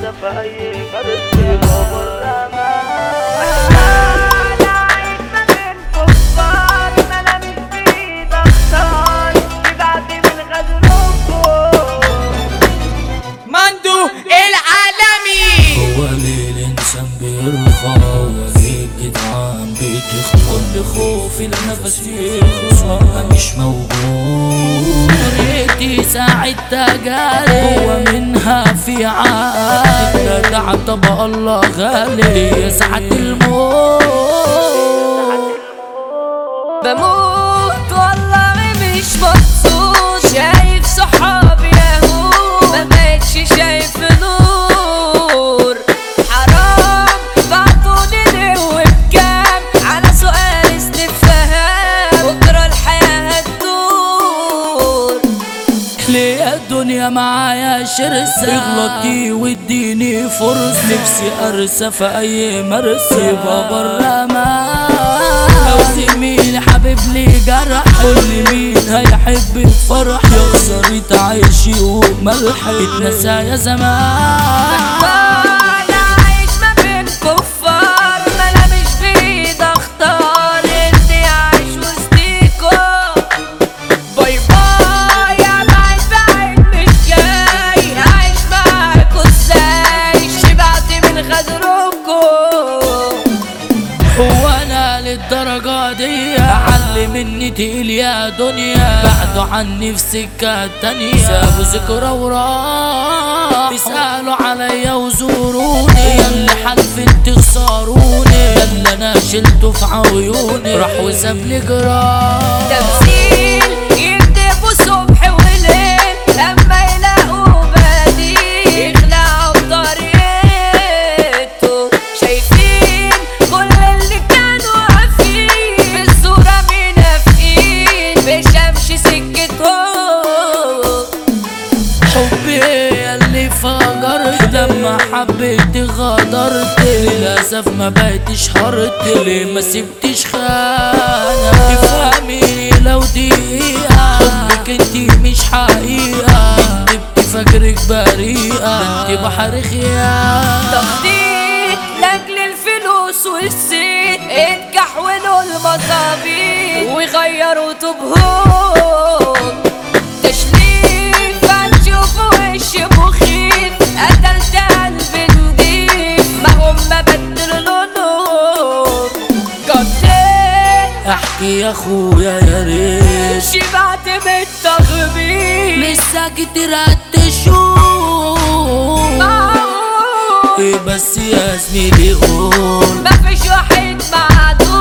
عرسة في أي فرد بابا الرمان أنا عايش ما بين كفار ملامس بإيد أخطار بعد من غدركم مندو العالمي هو ليه الانسان بيرخى هو ليه الجدعان بتخلى كل خوفي لنفس يخلص انا مش موجود ريتي ساعة تجاري هو منها في عالي جدع طبق الله غالي يا ساعة الموت بموت والله مش مبسوط شايف صحابي يهود ما بقتش شايف نور حرام بعتوني ليه وبكام على سؤال استفهام بكره الحياة هتدور ليه يا الدنيا معايا شرسة اغلطي واديني فرصة نفسي ارسى في اي مرسى يبقى برا ما لو زميلي حبيب لي جرح قول لي مين هيحب الفرح يا خسارة عيشي وملحي اتنسى يا زمان وانا عايش ما بين كفار ملامش بيد اختار اني عايش وسطيكو باي باي يا بعيد بعيد مش جاي عايش معاكو ازاي شبعت من غدركو هو انا للدرجة دي علي مني تقيل يا دنيا بعدوا عني في سكة تانية سابوا ذكرى وراء بيسألوا عليا وزوروني ياللي حلف تخسروني ده اللي انا شلته في عيوني راح وساب لي جراح تمثيل يكتبوا صبح وليل لما يلاقوا بديل يخلعوا بطريقته شايفين كل اللي كانوا عارفين في الصورة منافقين بشمش سكتهم حبي اللي فجرت لما حبيت غدرت للأسف ما بقتش هرت ليه ما سبتش خانة تفهمي لو دقيقة حبك انتي مش حقيقة كدبت فاكرك بريئة انتي بحر خيانة تخطيط لاجل الفلوس والزيت اتكحولوا المصابيح ويغيروا طبهم تشليف هتشوفوا وش مخيف قتلت قلب نضيف ما هم بدلوا لونهم قضيت احكي يا اخويا يا ريت شبعت من التخبيط لسه كتير هتشوف معقول ايه بس يا زميلي قول مفيش واحد معدود